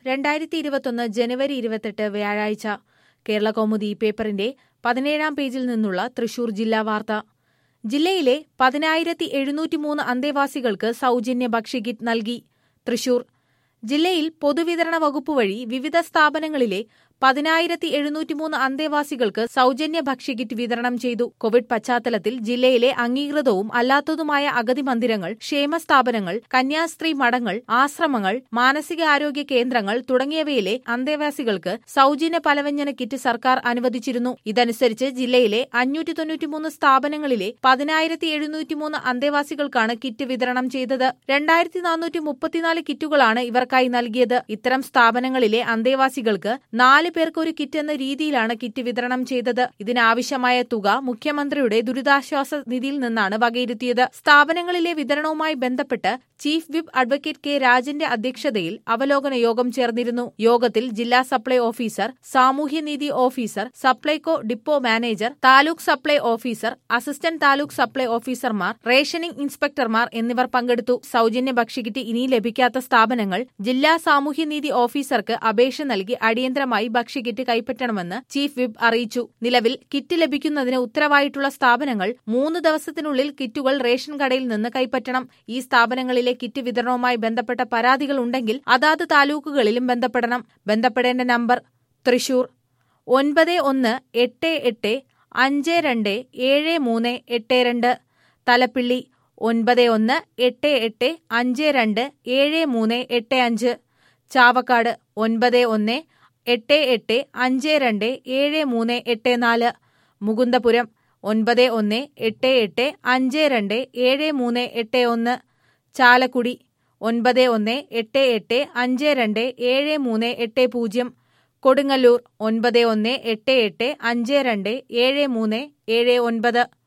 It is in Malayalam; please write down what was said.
രണ്ടായിരത്തി ഇരുപത്തൊന്ന് ജനുവരി ഇരുപത്തെട്ട് വ്യാഴാഴ്ച കേരള കൗമുദി പേപ്പറിന്റെ പതിനേഴാം പേജിൽ നിന്നുള്ള തൃശൂർ ജില്ലാ വാർത്ത ജില്ലയിലെ പതിനായിരത്തി എഴുന്നൂറ്റിമൂന്ന് അന്തേവാസികൾക്ക് സൗജന്യ ഭക്ഷ്യകിറ്റ് നൽകി തൃശൂർ ജില്ലയിൽ പൊതുവിതരണ വകുപ്പ് വഴി വിവിധ സ്ഥാപനങ്ങളിലെ പതിനായിരത്തി എഴുന്നൂറ്റിമൂന്ന് അന്തേവാസികൾക്ക് സൗജന്യ ഭക്ഷ്യകിറ്റ് വിതരണം ചെയ്തു കോവിഡ് പശ്ചാത്തലത്തിൽ ജില്ലയിലെ അംഗീകൃതവും അല്ലാത്തതുമായ അഗതി മന്ദിരങ്ങൾ ക്ഷേമ സ്ഥാപനങ്ങൾ കന്യാസ്ത്രീ മഠങ്ങൾ ആശ്രമങ്ങൾ മാനസികാരോഗ്യ കേന്ദ്രങ്ങൾ തുടങ്ങിയവയിലെ അന്തേവാസികൾക്ക് സൗജന്യ പലവ്യഞ്ജന കിറ്റ് സർക്കാർ അനുവദിച്ചിരുന്നു ഇതനുസരിച്ച് ജില്ലയിലെ അഞ്ഞൂറ്റി തൊണ്ണൂറ്റിമൂന്ന് സ്ഥാപനങ്ങളിലെ പതിനായിരത്തി എഴുന്നൂറ്റിമൂന്ന് അന്തേവാസികൾക്കാണ് കിറ്റ് വിതരണം ചെയ്തത് രണ്ടായിരത്തി നാനൂറ്റി മുപ്പത്തിനാല് കിറ്റുകളാണ് ഇവർക്കായി നൽകിയത് ഇത്തരം സ്ഥാപനങ്ങളിലെ അന്തേവാസികൾക്ക് നാല് പേർക്ക് ഒരു കിറ്റ് എന്ന രീതിയിലാണ് കിറ്റ് വിതരണം ചെയ്തത് ഇതിനാവശ്യമായ തുക മുഖ്യമന്ത്രിയുടെ ദുരിതാശ്വാസ നിധിയിൽ നിന്നാണ് വകയിരുത്തിയത് സ്ഥാപനങ്ങളിലെ വിതരണവുമായി ബന്ധപ്പെട്ട് ചീഫ് വിപ്പ് അഡ്വക്കേറ്റ് കെ രാജന്റെ അധ്യക്ഷതയിൽ അവലോകന യോഗം ചേർന്നിരുന്നു യോഗത്തിൽ ജില്ലാ സപ്ലൈ ഓഫീസർ സാമൂഹ്യനീതി officer Supplyco depot manager taluk supply officer assistant taluk supply ഓഫീസർമാർ റേഷനിംഗ് ഇൻസ്പെക്ടർമാർ എന്നിവർ പങ്കെടുത്തു സൗജന്യ ഭക്ഷ്യകിറ്റ് ഇനി ലഭിക്കാത്ത സ്ഥാപനങ്ങൾ ജില്ലാ സാമൂഹ്യനീതി ഓഫീസർക്ക് അപേക്ഷ നൽകി അടിയന്തരമായി ഭക്ഷ്യകിറ്റ് കൈപ്പറ്റണമെന്ന് ചീഫ് വിപ്പ് അറിയിച്ചു നിലവിൽ കിറ്റ് ലഭിക്കുന്നതിന് ഉത്തരവായിട്ടുള്ള സ്ഥാപനങ്ങൾ മൂന്ന് ദിവസത്തിനുള്ളിൽ കിറ്റുകൾ റേഷൻ കടയിൽ നിന്ന് കൈപ്പറ്റണം ഈ സ്ഥാപനങ്ങളിലെ കിറ്റ് വിതരണവുമായി ബന്ധപ്പെട്ട പരാതികൾ ഉണ്ടെങ്കിൽ അതാത് താലൂക്കുകളിലും ബന്ധപ്പെടണം ബന്ധപ്പെടേണ്ട നമ്പർ തൃശൂർ ഒൻപത് ഒന്ന് എട്ട് എട്ട് അഞ്ച് രണ്ട് ഏഴ് മൂന്ന് എട്ട് രണ്ട് തലപ്പിള്ളി ഒൻപത് ഒന്ന് എട്ട് എട്ട് അഞ്ച് രണ്ട് ഏഴ് മൂന്ന് എട്ട് അഞ്ച് ചാവക്കാട് ഒൻപത് ഒന്ന് എട്ട് എട്ട് അഞ്ച് രണ്ട് ഏഴ് മൂന്ന് എട്ട് നാല് മുകുന്ദപുരം ഒൻപത് ഒന്ന് എട്ട് എട്ട് അഞ്ച് രണ്ട് ഏഴ് മൂന്ന് എട്ട് ഒന്ന് ചാലക്കുടി ഒൻപത് ഒന്ന് എട്ട് എട്ട് അഞ്ച് രണ്ട് ഏഴ് മൂന്ന് എട്ട് പൂജ്യം കൊടുങ്ങല്ലൂർ ഒൻപത് ഒന്ന് എട്ട് എട്ട് അഞ്ച് രണ്ട് ഏഴ് മൂന്ന് ഏഴ് ഒൻപത്